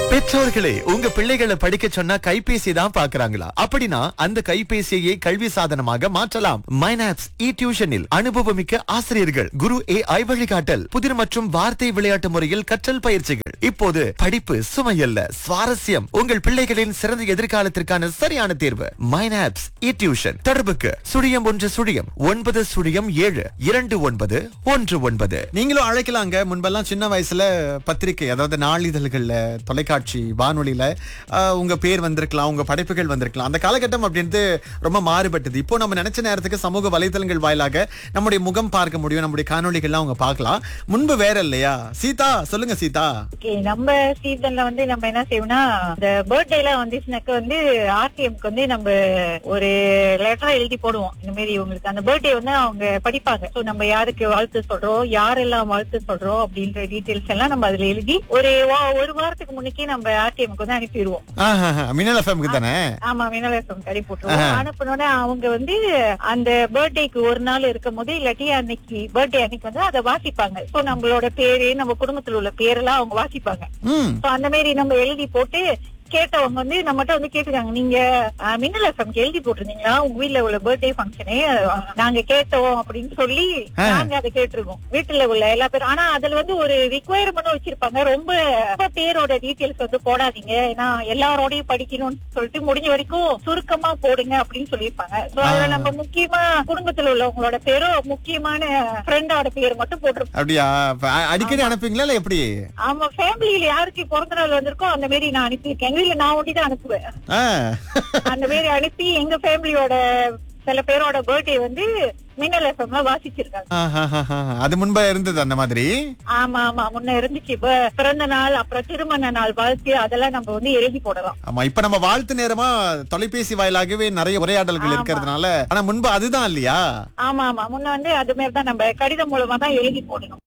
பெற்றோர்களே உங்க பிள்ளைகளை படிக்க சொன்னா கைபேசி தான் பாக்குறாங்களா அப்படின்னா அந்த கைபேசியை கல்வி சாதனமாக மாற்றலாம் மைனாப்ஸ் இ டியூஷனில் அனுபவமிக்க ஆசிரியர்கள் குரு ஏ ஐ வழிகாட்டல் புதிர் மற்றும் வார்த்தை விளையாட்டு முறையில் கற்றல் பயிற்சிகள் இப்போது படிப்பு சுமையல்ல சுவாரஸ்யம் உங்கள் பிள்ளைகளின் சிறந்த எதிர்காலத்திற்கான சரியான தேர்வு மைனாப்ஸ் இ டியூஷன் தொடர்புக்கு சுழியம் ஒன்று சுழியம் ஒன்பது சுழியம் ஏழு இரண்டு ஒன்பது ஒன்று ஒன்பது நீங்களும் அழைக்கலாங்க முன்பெல்லாம் சின்ன வயசுல பத்திரிக்கை அதாவது நாளிதழ்கள்ல தொலைக்காட்சி வானொலியில ஆஹ், உங்க பேர் வந்திருக்கலாம் உங்க படைப்புகள் வந்திருக்கலாம் அந்த காலகட்டம் அப்படின்ட்டு ரொம்ப மாறுபட்டது இப்போ நம்ம நினைச்ச நேரத்துக்கு சமூக வலைதளங்கள் வாயிலாக நம்முடைய முகம் பார்க்க முடியும் நம்முடைய காணொளிகள்லாம் அவங்க பார்க்கலாம் முன்பு வேற இல்லையா சீதா சொல்லுங்க சீதா ஓகே நம்ம சீசன்ல வந்து நம்ம என்ன செய்வோம்னா இந்த பர்த்டே எல்லாம் வந்துச்சுனாக்க வந்து ஆர்டிஎம்க்கு வந்து நம்ம ஒரு லெட்டர் எழுதி போடுவோம் இந்த மாதிரி இவங்களுக்கு அந்த பர்த்டே வந்து அவங்க படிப்பாங்க சோ நம்ம யாருக்கு வாழ்த்து சொல்றோம் யாரெல்லாம் வாழ்த்து சொல்றோம் அப்படின்ற டீடைல்ஸ் எல்லாம் நம்ம அதுல எழுதி ஒரு வா- ஒரு வாரத்துக்கு முன்னுக்கே நம்ம ஆர்டிஎம்க்கு வந்து அனுப்பிடுவோம் ஆஹ் மின்னல் எஃப்எம்க்கு தானே ஆமா வினோதம் கறி போட்டுருவோம் அனுப்பினோட அவங்க வந்து அந்த பர்த்டேக்கு ஒரு நாள் இருக்கும் போது இல்லாட்டி அன்னைக்கு பர்த்டே அன்னைக்கு வந்து அதை வாசிப்பாங்க சோ நம்மளோட பேரு நம்ம குடும்பத்துல உள்ள பேரெல்லாம் அவங்க வாசிப்பாங்க ம் சோ அந்த மாதிரி நம்ம எழுதி போட்டு கேட்டவங்க வந்து நம்மகிட்ட வந்து கேட்டுருக்காங்க நீங்க அஹ், மின்னல் எஃப்எம்க்கு எழுதி போட்டிருந்தீங்களா உங்க வீட்ல உள்ள பர்த்டே ஃபங்க்ஷனு நாங்க கேட்டோம் அப்படின்னு சொல்லி நாங்க அதை கேட்டிருக்கோம் வீட்டுல உள்ள எல்லா பேரும் ஆனா அதுல வந்து ஒரு ரிக்குவயர்மெண்ட் வச்சிருப்பாங்க ரொம்ப ரொம்ப பேரோட டீடைல்ஸ் வந்து போடாதீங்க ஏன்னா எல்லாரோடையும் படிக்கணும்னு சொல்லிட்டு முடிஞ்ச வரைக்கும் சுருக்கமா போடுங்க அப்படின்னு சொல்லியிருப்பாங்க சோ அதுல நம்ம முக்கியமா குடும்பத்துல உள்ளவங்களோட பேரும் முக்கியமான ஃப்ரெண்டோட பேர் மட்டும் போட்டிருப்போம் அப்படியா அப்ப அ- அடிக்கடி அனுப்புவீங்களா இல்ல எப்படி ஆமா ஃபேமிலியில யாருக்கு பிறந்த நாள் வந்திருக்கோ அந்த மாதிரி நான் அனுப்பியிருக்கேன் எங்க வீட்டுல நான் ஒண்டி தான் அனுப்புவேன் ஆஹ் அந்த மாதிரி அனுப்பி எங்க ஃபேமிலியோட சில பேரோட பர்த்டே வந்து மின்னல் எஃப்எம்ல வாசிச்சிருக்காங்க ஆஹாஹாஹா. அது முன்பு இருந்தது அந்த மாதிரி ஆமா ஆமா முன்ன இருந்துச்சு இப்ப பிறந்த நாள் அப்புறம் திருமண நாள் வாழ்த்து அதெல்லாம் நம்ம வந்து எழுதி போடலாம் ஆமா இப்ப நம்ம வாழ்த்து நேரமா தொலைபேசி வாயிலாகவே நிறைய உரையாடல்கள் இருக்கிறதுனால ஆனா முன்பு அதுதான் இல்லையா ஆமா ஆமா முன்ன வந்து அது மாதிரி தான் நம்ம கடிதம் மூலமா தான் எழுதி போடணும்